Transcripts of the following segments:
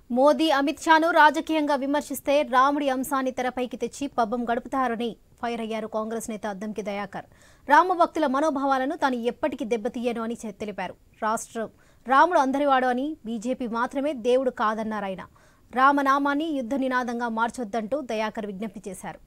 మోదీ అమిత్ షాను రాజకీయంగా విమర్శిస్తే రాముడి అంశాన్ని తెరపైకి తెచ్చి పబ్బం గడుపుతారని ఫైర్ అయ్యారు కాంగ్రెస్ నేత అద్దంకి దయాకర్ రామభక్తుల మనోభావాలను తాను ఎప్పటికీ దెబ్బతీయను అని చె- తెలిపారు రాష్ట్రం రాముడు అందరివాడు అని బీజేపీ మాత్రమే దేవుడు కాదన్నారు ఆయన రామనామాన్ని యుద్ధ నినాదంగా మార్చొద్దంటూ దయాకర్ విజ్ఞప్తి చేశారు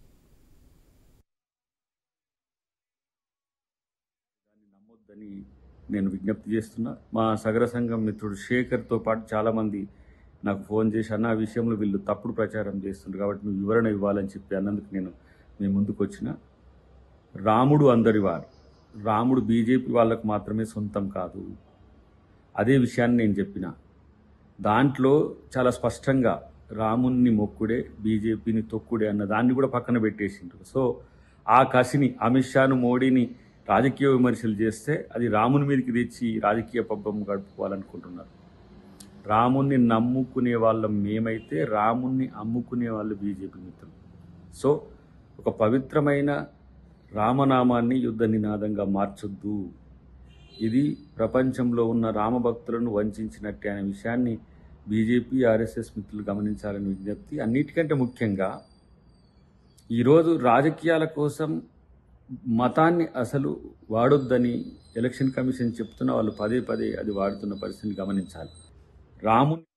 దాన్ని నమ్మొద్దని నేను విజ్ఞప్తి చేస్తున్నా మా సగర సంఘం మిత్రుడు శేఖర్తో పాటు చాలామంది నాకు ఫోన్ చేసి అన్న ఆ విషయంలో వీళ్ళు తప్పుడు ప్రచారం చేస్తుండ్రు కాబట్టి నువ్వు వివరణ ఇవ్వాలని చెప్పి అన్నందుకు నేను మీ ముందుకు వచ్చిన రాముడు అందరివారు రాముడు బీజేపీ వాళ్ళకు మాత్రమే సొంతం కాదు అదే విషయాన్ని నేను చెప్పిన దాంట్లో చాలా స్పష్టంగా రాముణ్ణి మొక్కుడే బీజేపీని తొక్కుడే అన్న దాన్ని కూడా పక్కన పెట్టేసిండ్రు సో ఆ కసిని అమిత్ షాను మోడీని రాజకీయ విమర్శలు చేస్తే అది రాముని మీదకి తెచ్చి రాజకీయ పబ్బం గడుపుకోవాలనుకుంటున్నారు రాముణ్ణి నమ్ముకునే వాళ్ళం మేమైతే రాముణ్ణి అమ్ముకునే వాళ్ళు బీజేపీ మిత్రులు సో ఒక పవిత్రమైన రామనామాన్ని యుద్ధ నినాదంగా మార్చొద్దు ఇది ప్రపంచంలో ఉన్న రామభక్తులను వంచినట్టే అనే విషయాన్ని బీజేపీ ఆర్ఎస్ఎస్ మిత్రులు గమనించాలని విజ్ఞప్తి అన్నిటికంటే ముఖ్యంగా ఈరోజు రాజకీయాల కోసం మతాన్ని అసలు వాడొద్దని ఎలక్షన్ కమిషన్ చెప్తున్న వాళ్ళు పదే పదే అది వాడుతున్న పరిస్థితిని గమనించాలి రాముని